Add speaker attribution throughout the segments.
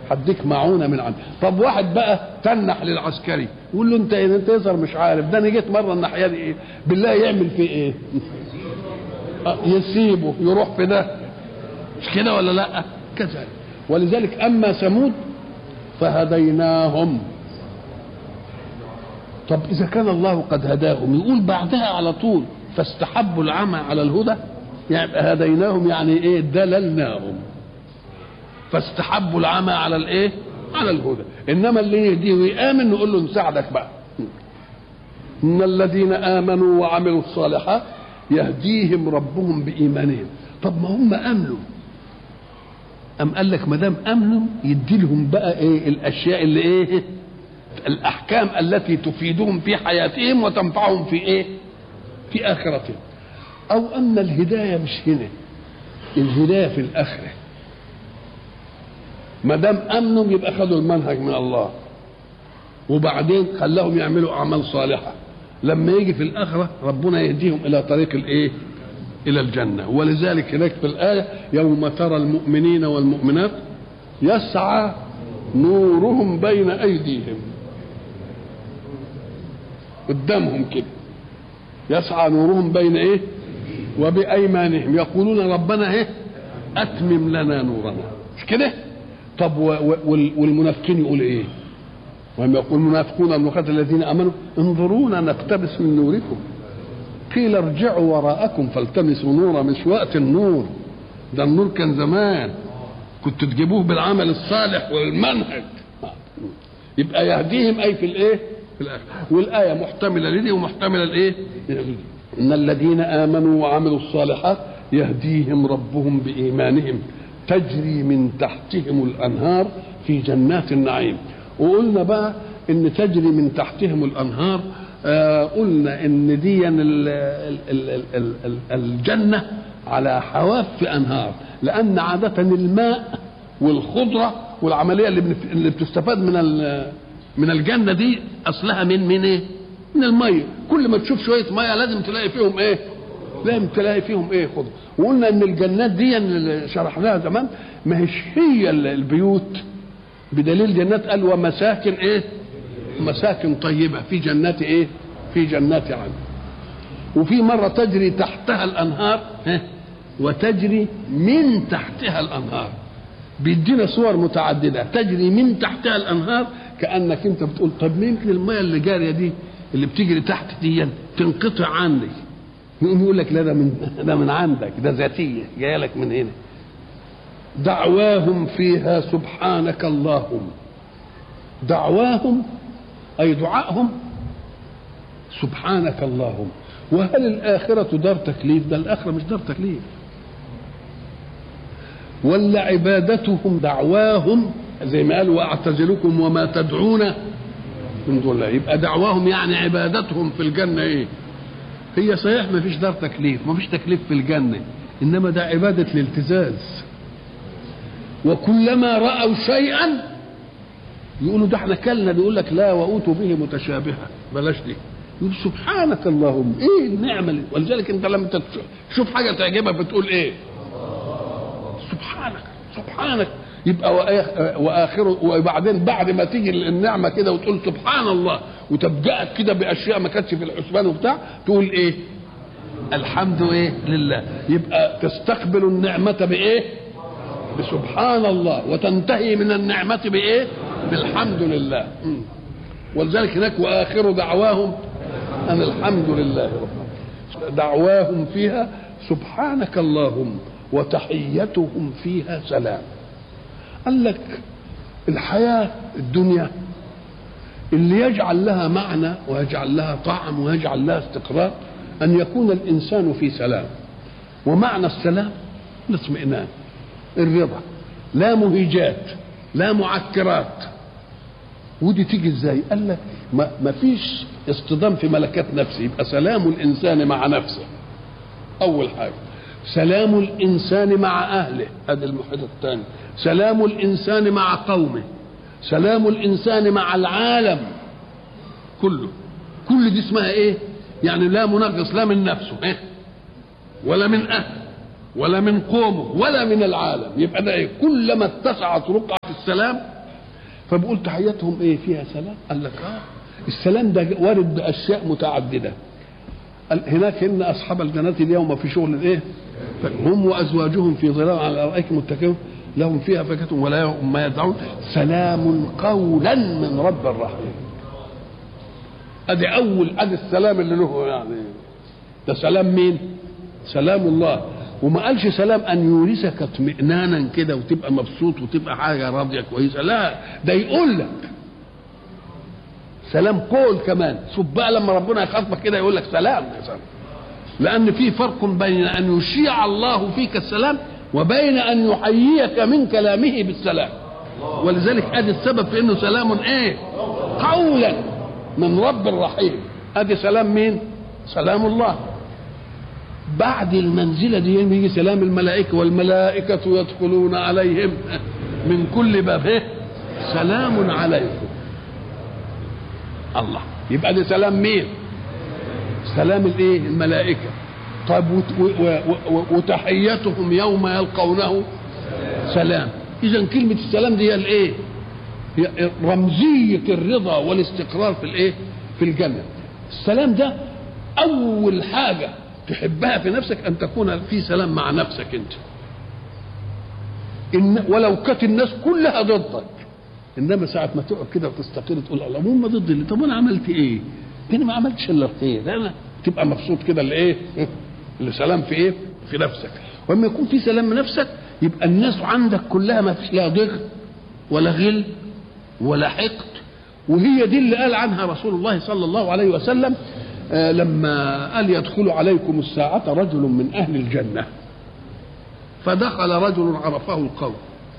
Speaker 1: هديك معونه من عندي طب واحد بقى تنح للعسكري يقول له انت إيه؟ انت يظهر مش عارف ده انا جيت مره الناحيه دي ايه بالله يعمل فيه ايه آه، يسيبه يروح في ده مش كده ولا لا كذلك ولذلك اما ثمود فهديناهم طب اذا كان الله قد هداهم يقول بعدها على طول فاستحبوا العمى على الهدى يعني هديناهم يعني ايه دللناهم فاستحبوا العمى على الايه على الهدى انما اللي يهديه ويامن نقول له نساعدك بقى ان الذين امنوا وعملوا الصالحات يهديهم ربهم بايمانهم طب ما هم امنوا ام قال لك ما دام امنوا يدي لهم بقى ايه الاشياء اللي ايه الاحكام التي تفيدهم في حياتهم وتنفعهم في ايه في اخرتهم او ان الهدايه مش هنا الهدايه في الاخره ما دام امنوا يبقى خدوا المنهج من الله وبعدين خلاهم يعملوا اعمال صالحه لما يجي في الاخره ربنا يهديهم الى طريق الايه الى الجنه ولذلك هناك في الايه يوم ترى المؤمنين والمؤمنات يسعى نورهم بين ايديهم قدامهم كده يسعى نورهم بين ايه وبايمانهم يقولون ربنا ايه اتمم لنا نورنا مش كده طب و- و- وال- والمنافقين يقول ايه وهم يقول المنافقون والمنافقات الذين امنوا انظرونا نقتبس من نوركم قيل ارجعوا وراءكم فالتمسوا نورا مش وقت النور ده النور كان زمان كنت تجيبوه بالعمل الصالح والمنهج يبقى يهديهم اي في الايه في الاخره والايه محتمله لدي ومحتمله لايه ان الذين امنوا وعملوا الصالحات يهديهم ربهم بايمانهم تجري من تحتهم الانهار في جنات النعيم وقلنا بقى ان تجري من تحتهم الانهار آه قلنا ان دي ال- ال- ال- ال- ال- الجنه على حواف انهار لان عاده الماء والخضره والعمليه اللي بنف- اللي بتستفاد من ال- من الجنه دي اصلها من من ايه؟ من الميه كل ما تشوف شويه ميه لازم تلاقي فيهم ايه؟ لازم تلاقي فيهم ايه خضره وقلنا ان الجنات دي اللي شرحناها زمان ما هيش هي ال- البيوت بدليل جنات قال ومساكن ايه؟ مساكن طيبه في جنات ايه؟ في جنات عدن وفي مرة تجري تحتها الأنهار ها، وتجري من تحتها الأنهار بيدينا صور متعددة تجري من تحتها الأنهار كأنك أنت بتقول طب ما يمكن المية اللي جارية دي اللي بتجري تحت دي تنقطع عني يقوم يقول لك لا ده من ده من عندك ده ذاتية جاية لك من هنا دعواهم فيها سبحانك اللهم دعواهم أي دعائهم سبحانك اللهم وهل الآخرة دار تكليف ده الآخرة مش دار تكليف ولا عبادتهم دعواهم زي ما قال واعتزلكم وما تدعون من دون الله يبقى دعواهم يعني عبادتهم في الجنة ايه هي صحيح ما فيش دار تكليف ما فيش تكليف في الجنة انما ده عبادة الالتزاز وكلما رأوا شيئا يقولوا ده احنا كلنا يقول لك لا وأوتوا به متشابها بلاش دي يقول سبحانك اللهم ايه النعمه اللي ولذلك انت لما تشوف- تشوف حاجه تعجبك بتقول ايه سبحانك سبحانك يبقى وآخ- واخره وبعدين بعد ما تيجي النعمه كده وتقول سبحان الله وتبدأك كده باشياء ما كانتش في الحسبان وبتاع تقول ايه الحمد ايه لله يبقى تستقبل النعمه بايه بسبحان الله وتنتهي من النعمه بايه بالحمد لله مم. ولذلك هناك واخر دعواهم ان الحمد لله رب العالمين. دعواهم فيها سبحانك اللهم وتحيتهم فيها سلام قال لك الحياه الدنيا اللي يجعل لها معنى ويجعل لها طعم ويجعل لها استقرار ان يكون الانسان في سلام ومعنى السلام الاطمئنان الرضا لا مهيجات لا معكرات ودي تيجي ازاي قال لك ما ما فيش اصطدام في ملكات نفسه يبقى سلام الانسان مع نفسه اول حاجه سلام الانسان مع اهله هذا المحيط الثاني سلام الانسان مع قومه سلام الانسان مع العالم كله كل دي اسمها ايه يعني لا منغص لا من نفسه إيه؟ ولا من اهله ولا من قومه ولا من العالم يبقى ده ايه كلما اتسعت رقعه السلام فبقول تحياتهم ايه فيها سلام قال لك اه السلام ده وارد باشياء متعدده هناك ان اصحاب الجنه اليوم في شغل الايه هم وازواجهم في ظلال على الارائك متكئون لهم فيها فاكهه ولا هم ما يدعون سلام قولا من رب الرحيم ادي اول ادي السلام اللي له يعني ده سلام مين سلام الله وما قالش سلام ان يورثك اطمئنانا كده وتبقى مبسوط وتبقى حاجه راضيه كويسه لا ده يقول لك سلام قول كمان شوف بقى لما ربنا يخاطبك كده يقول لك سلام يا سلام لان في فرق بين ان يشيع الله فيك السلام وبين ان يحييك من كلامه بالسلام ولذلك ادي السبب في انه سلام ايه قولا من رب الرحيم ادي سلام مين سلام الله بعد المنزلة دي يجي سلام الملائكة والملائكة يدخلون عليهم من كل باب إيه؟ سلام عليكم الله يبقى ده سلام مين سلام الايه الملائكة طيب وتحيتهم يوم يلقونه سلام اذا كلمة السلام دي هي الايه هي رمزية الرضا والاستقرار في الايه في الجنة السلام ده اول حاجة تحبها في نفسك ان تكون في سلام مع نفسك انت إن ولو كانت الناس كلها ضدك انما ساعه ما تقعد كده وتستقر تقول الله هم ضد اللي طب انا عملت ايه؟ انا ما عملتش الا الخير انا تبقى مبسوط كده لايه؟ اللي سلام في ايه؟ في نفسك واما يكون في سلام من نفسك يبقى الناس عندك كلها ما فيش لا ضغط ولا غل ولا حقد وهي دي اللي قال عنها رسول الله صلى الله عليه وسلم آه لما قال يدخل عليكم الساعة رجل من أهل الجنة فدخل رجل عرفه القوم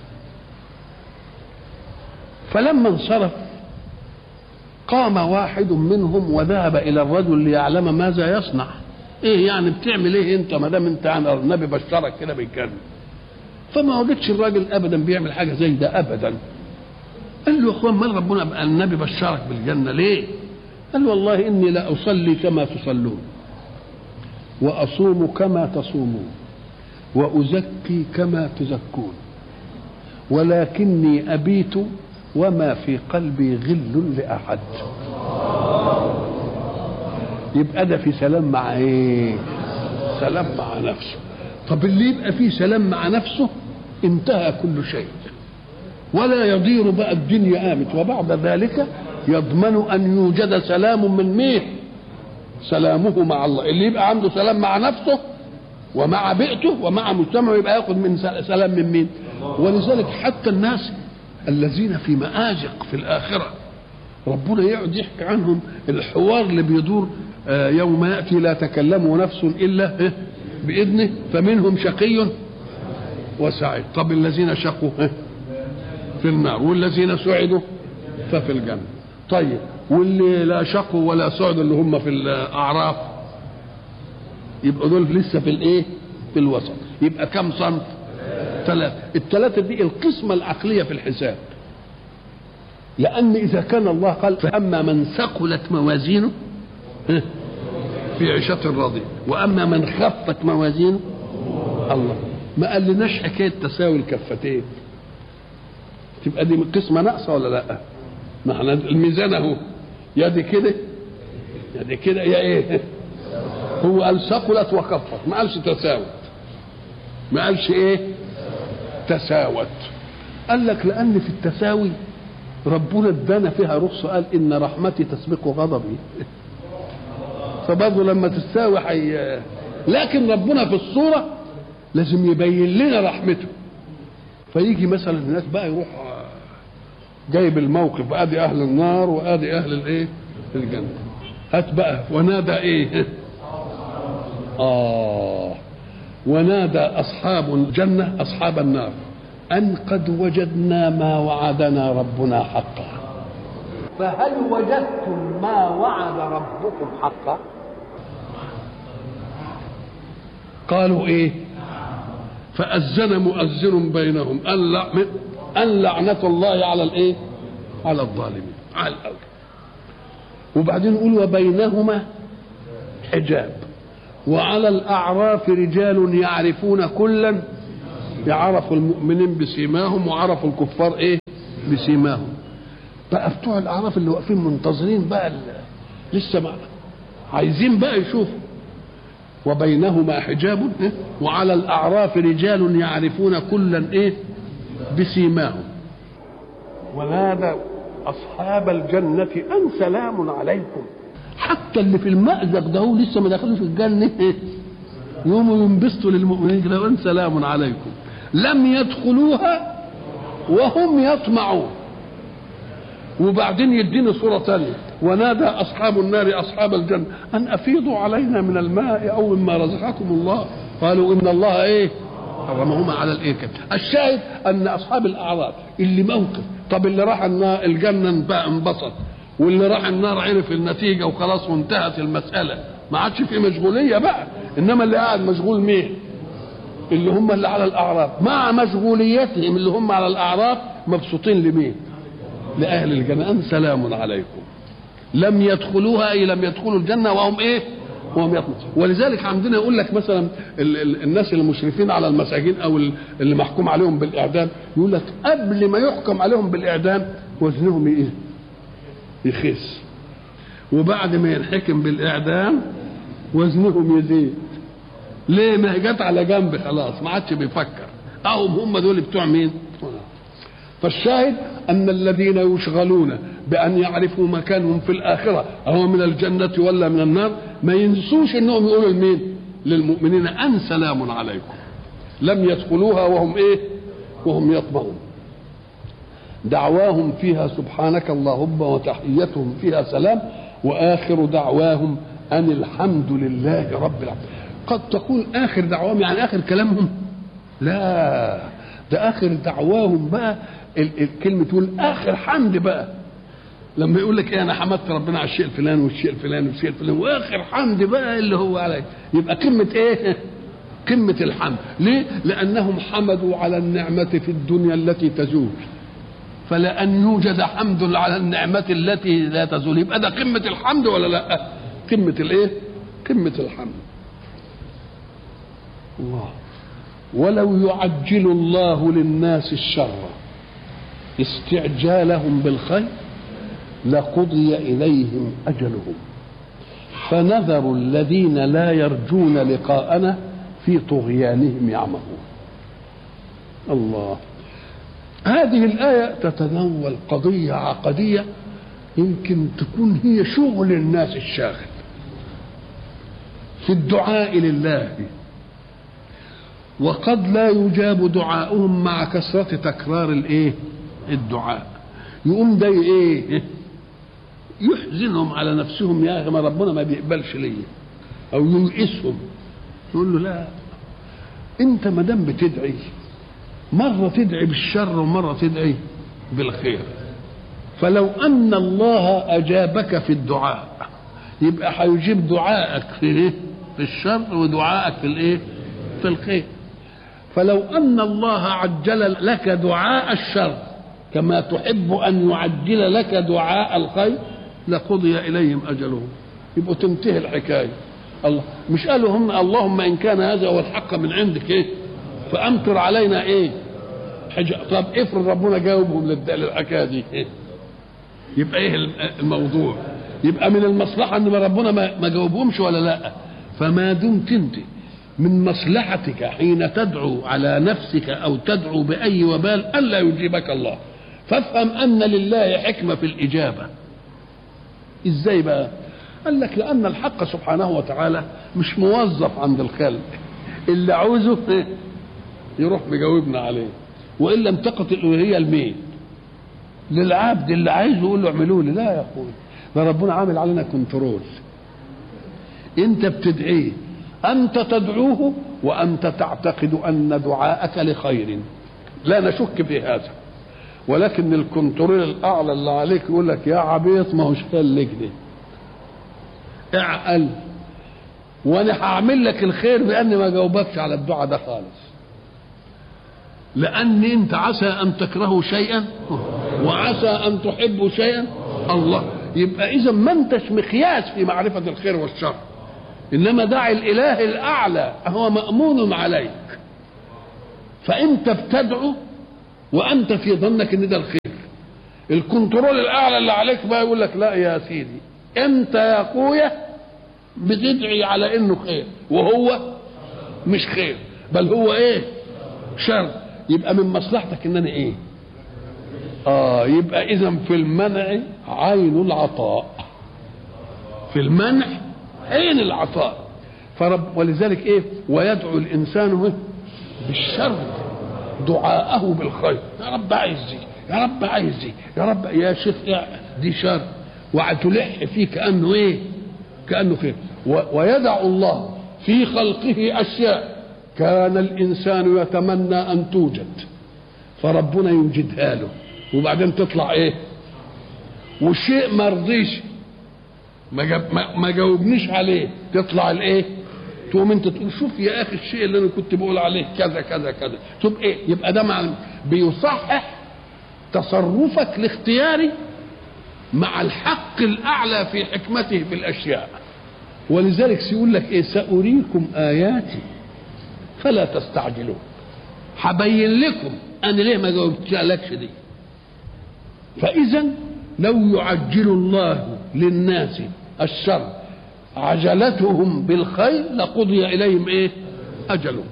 Speaker 1: فلما انصرف قام واحد منهم وذهب الى الرجل ليعلم ماذا يصنع ايه يعني بتعمل ايه انت ما دام انت عن النبي بشرك كده بالجنه فما وجدش الراجل ابدا بيعمل حاجه زي ده ابدا قال له يا اخوان مال ربنا النبي بشرك بالجنه ليه قال والله اني لا اصلي كما تصلون واصوم كما تصومون وازكي كما تزكون ولكني ابيت وما في قلبي غل لاحد يبقى ده في سلام مع ايه سلام مع نفسه طب اللي يبقى فيه سلام مع نفسه انتهى كل شيء ولا يضير بقى الدنيا قامت وبعد ذلك يضمن ان يوجد سلام من مين سلامه مع الله اللي يبقى عنده سلام مع نفسه ومع بيئته ومع مجتمعه يبقى ياخذ من سلام من مين ولذلك حتى الناس الذين في مآزق في الآخرة ربنا يقعد يحكي عنهم الحوار اللي بيدور يوم يأتي لا تكلم نفس إلا بإذنه فمنهم شقي وسعيد طب الذين شقوا في النار والذين سعدوا ففي الجنة طيب واللي لا شقوا ولا سعدوا اللي هم في الأعراف يبقى دول لسه في الايه في الوسط يبقى كم صنف ثلاثة الثلاثة دي القسمة العقلية في الحساب لأن إذا كان الله قال فأما من ثقلت موازينه في عيشة راضية وأما من خفت موازينه الله ما قال لناش حكاية تساوي الكفتين تبقى دي قسمة ناقصة ولا لا؟ ما احنا الميزان اهو يدي كده يدي كده يا ايه؟ هو قال ثقلت وخفت ما قالش تساوت ما قالش ايه؟ تساوت قال لك لان في التساوي ربنا ادانا فيها رخصه قال ان رحمتي تسبق غضبي فبرضه لما تستاوي حي... لكن ربنا في الصوره لازم يبين لنا رحمته فيجي مثلا الناس بقى يروح جايب الموقف ادي اهل النار وادي اهل الايه الجنه هات بقى ونادى ايه اه ونادى اصحاب الجنه اصحاب النار ان قد وجدنا ما وعدنا ربنا حقا فهل وجدتم ما وعد ربكم حقا قالوا ايه فأذن مؤذن بينهم أن أن لعنة الله على الإيه؟ على الظالمين على الأول وبعدين يقول وبينهما حجاب وعلى الأعراف رجال يعرفون كلا يعرفوا المؤمنين بسيماهم وعرفوا الكفار إيه؟ بسيماهم بقى بتوع الاعراف اللي واقفين منتظرين بقى ال- لسه ما عايزين بقى يشوفوا وبينهما حجاب إيه؟ وعلى الاعراف رجال يعرفون كلا ايه بسيماهم ونادى اصحاب الجنه ان سلام عليكم حتى اللي في المأزق ده هو لسه ما دخلوش الجنه إيه؟ يقوموا ينبسطوا للمؤمنين كده ان سلام عليكم لم يدخلوها وهم يطمعون وبعدين يديني صورة تانية ونادى أصحاب النار أصحاب الجنة أن أفيضوا علينا من الماء أو مما رزقكم الله قالوا إن الله إيه حرمهما على الإيه كده الشاهد أن أصحاب الأعراف اللي موقف طب اللي راح النار الجنة بقى انبسط واللي راح النار عرف النتيجة وخلاص وانتهت المسألة ما عادش في مشغولية بقى إنما اللي قاعد مشغول مين اللي هم اللي على الأعراف مع مشغوليتهم اللي هم على الأعراف مبسوطين لمين لأهل الجنة أن سلام عليكم لم يدخلوها أي لم يدخلوا الجنة وهم إيه وهم يطمعون ولذلك عندنا يقول لك مثلا ال ال الناس المشرفين على المساجين أو ال- اللي محكوم عليهم بالإعدام يقول لك قبل ما يحكم عليهم بالإعدام وزنهم إيه يخس وبعد ما ينحكم بالإعدام وزنهم يزيد ليه ما هي جت على جنب خلاص ما عادش بيفكر اهم هم دول بتوع مين فالشاهد ان الذين يشغلون بان يعرفوا مكانهم في الاخره هو من الجنه ولا من النار ما ينسوش انهم يقولوا لمين للمؤمنين ان سلام عليكم لم يدخلوها وهم ايه وهم يطمعون دعواهم فيها سبحانك اللهم وتحيتهم فيها سلام واخر دعواهم ان الحمد لله رب العالمين قد تكون اخر دعواهم يعني اخر كلامهم لا ده اخر دعواهم بقى ال- الكلمه تقول اخر حمد بقى لما يقول لك ايه انا حمدت ربنا على الشيء الفلاني والشيء الفلاني والشيء الفلاني واخر حمد بقى اللي هو عليك يبقى قمه ايه قمه الحمد ليه لانهم حمدوا على النعمه في الدنيا التي تزول فلأن يوجد حمد على النعمة التي لا تزول يبقى ده قمة الحمد ولا لا؟ قمة الإيه؟ قمة الحمد. الله ولو يعجل الله للناس الشر استعجالهم بالخير لقضي إليهم أجلهم فنذر الذين لا يرجون لقاءنا في طغيانهم يعمهون الله هذه الآية تتناول قضية عقدية يمكن تكون هي شغل الناس الشاغل في الدعاء لله وقد لا يجاب دعاؤهم مع كثرة تكرار الايه الدعاء يقوم ده ايه يحزنهم على نفسهم يا اخي ما ربنا ما بيقبلش ليا او ييئسهم يقول له لا انت ما دام بتدعي مرة تدعي بالشر ومرة تدعي بالخير فلو أن الله أجابك في الدعاء يبقى هيجيب دعائك في إيه؟ في الشر ودعائك في الإيه؟ في الخير فلو أن الله عجل لك دعاء الشر كما تحب أن يعجل لك دعاء الخير لقضي إليهم أجلهم يبقوا تنتهي الحكاية الله مش قالوا هم اللهم إن كان هذا هو الحق من عندك إيه فامطر علينا ايه حج... طب افرض ربنا جاوبهم للد- للحكايه دي إيه؟ يبقى ايه الموضوع يبقى من المصلحه ان ربنا ما, ما جاوبهمش ولا لا فما دمت انت من مصلحتك حين تدعو على نفسك او تدعو باي وبال الا يجيبك الله فافهم ان لله حكمه في الاجابه ازاي بقى قال لك لان الحق سبحانه وتعالى مش موظف عند الخلق اللي عاوزه إيه؟ يروح مجاوبنا عليه وان لم تقت الالوهيه لمين للعبد اللي عايزه يقول له اعملوا لي لا يا اخوي ده ربنا عامل علينا كنترول انت بتدعيه انت تدعوه وانت تعتقد ان دعاءك لخير لا نشك في هذا ولكن الكنترول الاعلى اللي عليك يقول لك يا عبيط ما هوش لك دي اعقل وانا هعمل لك الخير باني ما جاوبكش على الدعاء ده خالص لان انت عسى ان تكرهوا شيئا وعسى ان تحبوا شيئا الله يبقى اذا ما انتش مقياس في معرفه الخير والشر انما دع الاله الاعلى هو مامون عليك فانت بتدعو وانت في ظنك ان ده الخير الكنترول الاعلى اللي عليك بقى يقول لك لا يا سيدي انت يا اخويا بتدعي على انه خير وهو مش خير بل هو ايه شر يبقى من مصلحتك ان انا ايه اه يبقى اذا في المنع عين العطاء في المنع عين العطاء فرب ولذلك ايه ويدعو الانسان إيه؟ بالشر دعاءه بالخير يا رب عايز دي يا رب عايز دي يا رب يا شيخ يا دي شر وتلح فيه كانه ايه كانه خير و- ويدع الله في خلقه اشياء كان الانسان يتمنى ان توجد فربنا يوجدها له وبعدين تطلع ايه وشيء ما رضيش ما, جاب ما, ما جاوبنيش عليه تطلع الايه تقوم انت تقول شوف يا اخي الشيء اللي انا كنت بقول عليه كذا كذا كذا تبقى ايه يبقى ده مع بيصحح تصرفك الاختياري مع الحق الاعلى في حكمته في الاشياء ولذلك سيقول لك ايه ساريكم اياتي فلا تستعجلون هبين لكم انا ليه ما جاوبتلكش دي فاذا لو يعجل الله للناس الشر عجلتهم بالخير لقضي اليهم ايه اجلهم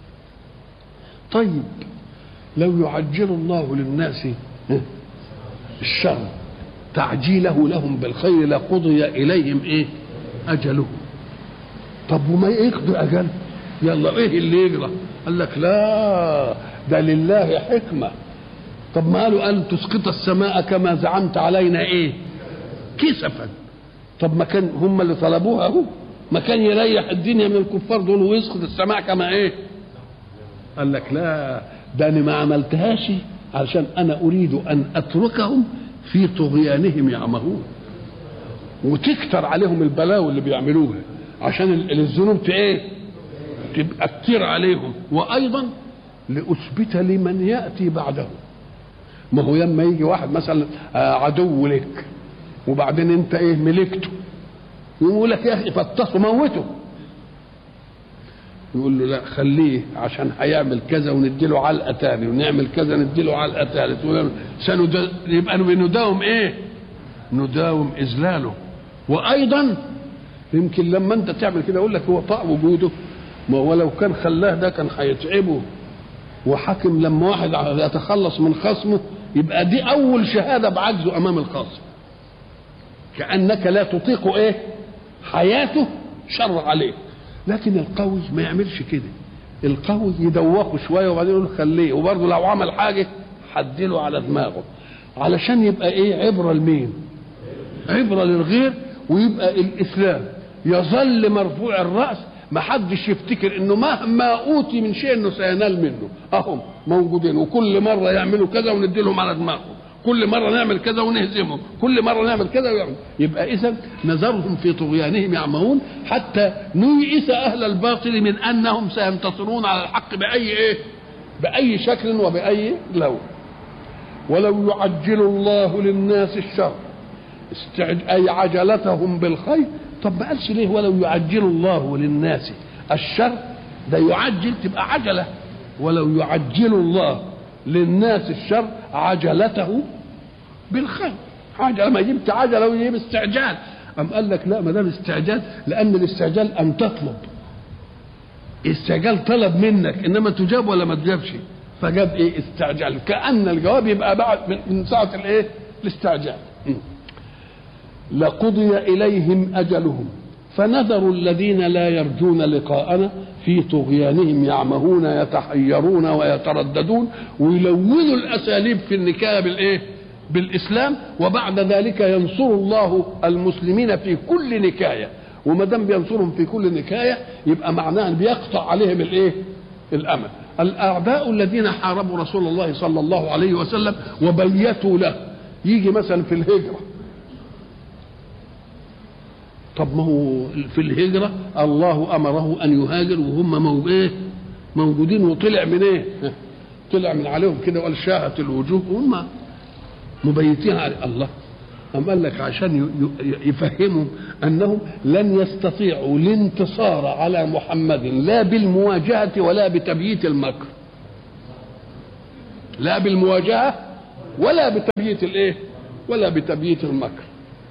Speaker 1: طيب لو يعجل الله للناس الشر تعجيله لهم بالخير لقضي اليهم ايه اجلهم طب وما يقضي اجل يلا ايه اللي يجرى قال لك لا ده لله حكمه طب ما قالوا قال تسقط السماء كما زعمت علينا ايه كسفا طب ما كان هم اللي طلبوها اهو ما كان يريح الدنيا من الكفار دول ويسقط السماء كما ايه قال لك لا ده انا ما عملتهاش علشان انا اريد ان اتركهم في طغيانهم يعمهون وتكتر عليهم البلاوي اللي بيعملوها عشان ال- الذنوب ت- ايه تبقى كتير عليهم وايضا لاثبت لمن ياتي بعده ما هو لما يجي واحد مثلا آه، عدو لك وبعدين انت ايه ملكته يقول لك يا اخي فطسه موته يقول له لا خليه عشان هيعمل كذا ونديله علقه تاني ونعمل كذا نديله علقه ثالث ونعمل- سند- يبقى نداوم ايه؟ نداوم اذلاله وايضا يمكن لما انت تعمل كده يقول لك هو طاق وجوده ما هو لو كان خلاه ده كان هيتعبه وحاكم لما واحد يتخلص من خصمه يبقى دي اول شهاده بعجزه امام الخصم كانك لا تطيق ايه حياته شر عليه لكن القوي ما يعملش كده القوي يدوخه شويه وبعدين يقول خليه وبرضه لو عمل حاجه حدله على دماغه علشان يبقى ايه عبره لمين عبره للغير ويبقى الاسلام يظل مرفوع الراس ما حدش يفتكر انه مهما اوتي من شيء انه سينال منه اهم موجودين وكل مره يعملوا كذا وندي لهم على دماغهم كل مره نعمل كذا ونهزمهم كل مره نعمل كذا ويعمل يبقى اذا نذرهم في طغيانهم يعمهون حتى نيئس اهل الباطل من انهم سينتصرون على الحق باي ايه باي شكل وباي لون ولو يعجل الله للناس الشر استعج... اي عجلتهم بالخير طب ما قالش ليه ولو يعجل الله للناس الشر ده يعجل تبقى عجله ولو يعجل الله للناس الشر عجلته بالخير عجله ما جبت عجله ويجيب استعجال أم قال لك لا ما دام استعجال لأن الاستعجال أن تطلب استعجال طلب منك إنما تجاب ولا ما تجابش فجاب إيه استعجال كأن الجواب يبقى بعد من- من ساعة الإيه الاستعجال م. لقضي إليهم أجلهم فنذر الذين لا يرجون لقاءنا في طغيانهم يعمهون يتحيرون ويترددون ويلونوا الأساليب في النكاية بالإيه؟ بالإسلام وبعد ذلك ينصر الله المسلمين في كل نكاية وما دام بينصرهم في كل نكاية يبقى معناه إن بيقطع عليهم الإيه؟ الأمل الأعداء الذين حاربوا رسول الله صلى الله عليه وسلم وبيتوا له يجي مثلا في الهجره طب ما هو في الهجرة الله أمره أن يهاجر وهم مو إيه موجودين وطلع من إيه طلع من عليهم كده وقال شاهت الوجوه وهم مبيتين على الله أم قال لك عشان ي- ي- يفهموا أنهم لن يستطيعوا الانتصار على محمد لا بالمواجهة ولا بتبييت المكر لا بالمواجهة ولا بتبييت الإيه ولا بتبييت المكر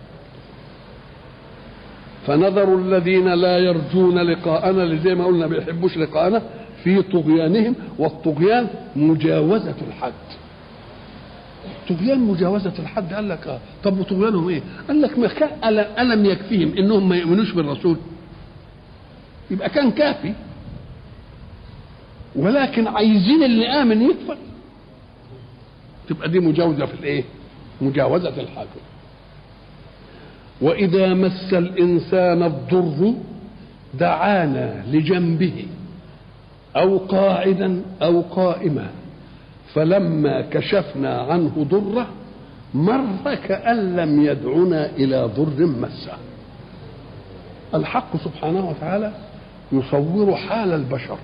Speaker 1: فنذر الذين لا يرجون لقاءنا اللي زي ما قلنا ما بيحبوش لقاءنا في طغيانهم والطغيان مجاوزة الحد طغيان مجاوزة الحد قال لك اه طب وطغيانهم ايه؟ قال لك ما كان أل- ألم يكفيهم انهم ما يؤمنوش بالرسول يبقى كان كافي ولكن عايزين اللي آمن يكفر تبقى دي مجاوزة في الايه؟ مجاوزة الحد وإذا مس الإنسان الضر دعانا لجنبه أو قاعدا أو قائما فلما كشفنا عنه ضره مر كأن لم يدعنا إلى ضر مسه الحق سبحانه وتعالى يصور حال البشر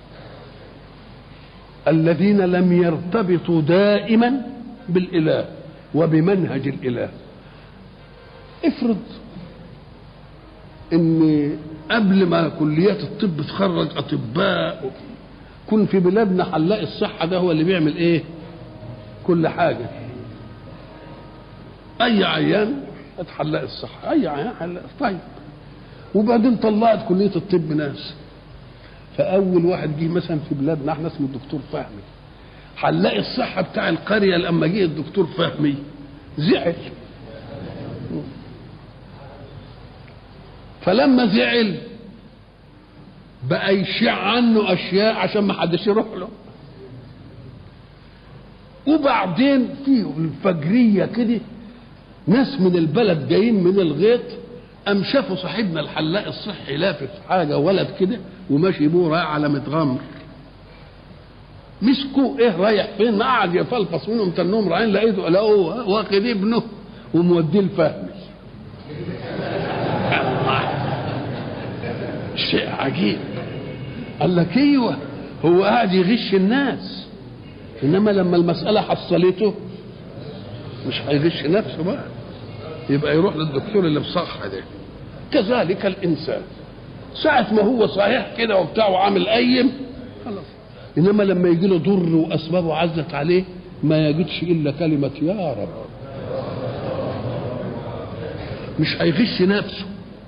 Speaker 1: الذين لم يرتبطوا دائما بالإله وبمنهج الإله افرض ان قبل ما كليات الطب تخرج اطباء كن في بلادنا حلاق الصحه ده هو اللي بيعمل ايه كل حاجه اي عيان حلاق الصحه اي عيان حلاق طيب وبعدين طلعت كليه الطب ناس فاول واحد جه مثلا في بلادنا احنا اسمه الدكتور فهمي حلاق الصحه بتاع القريه لما جه الدكتور فهمي زعل فلما زعل بقى يشع عنه اشياء عشان ما حدش يروح له وبعدين في الفجريه كده ناس من البلد جايين من الغيط قام شافوا صاحبنا الحلاق الصحي لافف حاجه ولد كده وماشي بيه رايح على متغمر مسكوا ايه رايح فين ما قعد يفلفص منهم تنهم رايحين لقيته لقوه واخد ابنه وموديه الفهمي شيء عجيب قال لك ايوه هو قاعد يغش الناس انما لما المساله حصلته مش هيغش نفسه بقى يبقى يروح للدكتور اللي بصح ده كذلك الانسان ساعة ما هو صحيح كده وبتاع وعامل قيم خلاص انما لما يجي له ضر واسبابه عزت عليه ما يجدش الا كلمة يا رب مش هيغش نفسه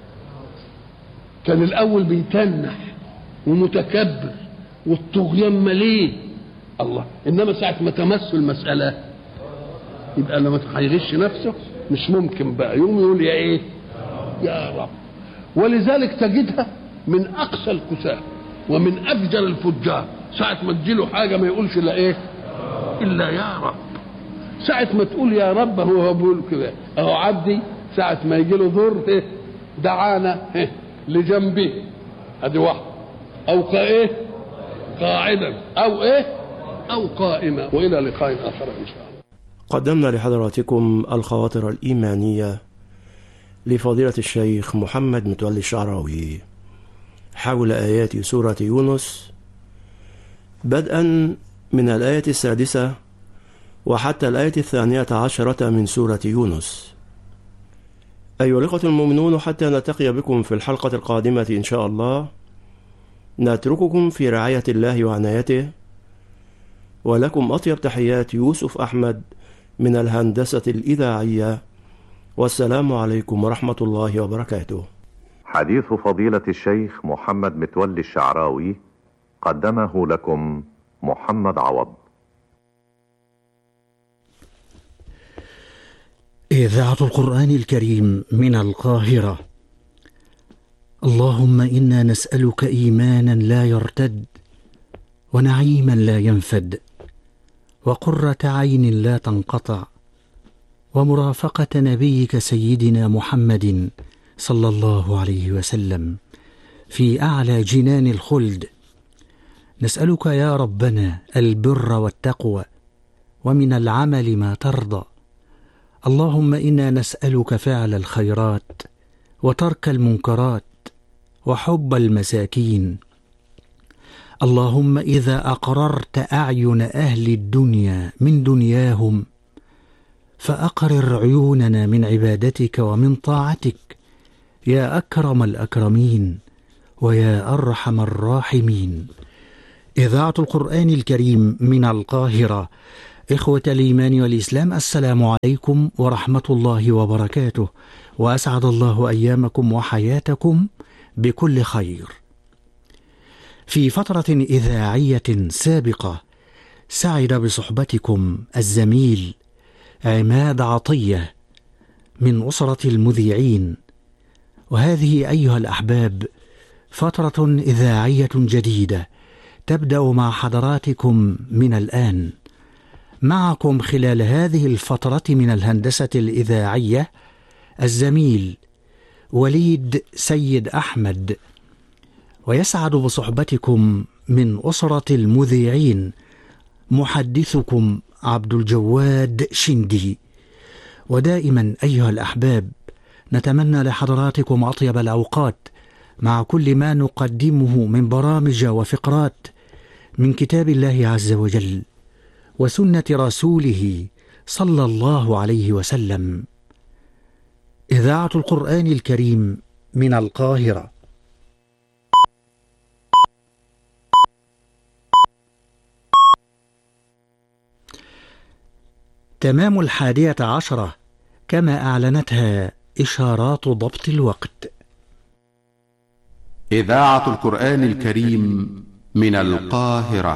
Speaker 1: كان الاول بيتنح ومتكبر والطغيان مليه الله انما ساعه ما تمس المساله يبقى لما هيغش نفسه مش ممكن بقى يقوم يقول يا ايه يا رب ولذلك تجدها من اقسى الكساه ومن افجر الفجار ساعه ما تجيله حاجه ما يقولش الا ايه الا يا رب ساعه ما تقول يا رب هو هو بيقول كده اهو عبدي ساعه ما يجي له ضر إيه؟ دعانا إيه؟ لجنبه ادي واحد او قائه قاعدا او ايه او قائما والى لقاء اخر ان شاء الله
Speaker 2: قدمنا لحضراتكم الخواطر الإيمانية لفضيلة الشيخ محمد متولي الشعراوي حول آيات سورة يونس بدءا من الآية السادسة وحتى الآية الثانية عشرة من سورة يونس أيها الأخوة المؤمنون حتى نلتقي بكم في الحلقة القادمة إن شاء الله نترككم في رعاية الله وعنايته ولكم أطيب تحيات يوسف أحمد من الهندسة الإذاعية والسلام عليكم ورحمة الله وبركاته
Speaker 3: حديث فضيلة الشيخ محمد متولي الشعراوي قدمه لكم محمد عوض
Speaker 4: إذاعة القرآن الكريم من القاهرة اللهم إنا نسألك إيمانا لا يرتد ونعيما لا ينفد وقرة عين لا تنقطع ومرافقة نبيك سيدنا محمد صلى الله عليه وسلم في أعلى جنان الخلد نسألك يا ربنا البر والتقوى ومن العمل ما ترضى اللهم انا نسالك فعل الخيرات وترك المنكرات وحب المساكين اللهم اذا اقررت اعين اهل الدنيا من دنياهم فاقرر عيوننا من عبادتك ومن طاعتك يا اكرم الاكرمين ويا ارحم الراحمين اذاعه القران الكريم من القاهره إخوة الإيمان والإسلام السلام عليكم ورحمة الله وبركاته وأسعد الله أيامكم وحياتكم بكل خير. في فترة إذاعية سابقة سعد بصحبتكم الزميل عماد عطية من أسرة المذيعين وهذه أيها الأحباب فترة إذاعية جديدة تبدأ مع حضراتكم من الآن معكم خلال هذه الفترة من الهندسة الإذاعية الزميل وليد سيد أحمد ويسعد بصحبتكم من أسرة المذيعين محدثكم عبد الجواد شندي ودائما أيها الأحباب نتمنى لحضراتكم أطيب الأوقات مع كل ما نقدمه من برامج وفقرات من كتاب الله عز وجل وسنة رسوله صلى الله عليه وسلم إذاعة القرآن الكريم من القاهرة تمام الحادية عشرة كما أعلنتها إشارات ضبط الوقت
Speaker 5: إذاعة القرآن الكريم من القاهرة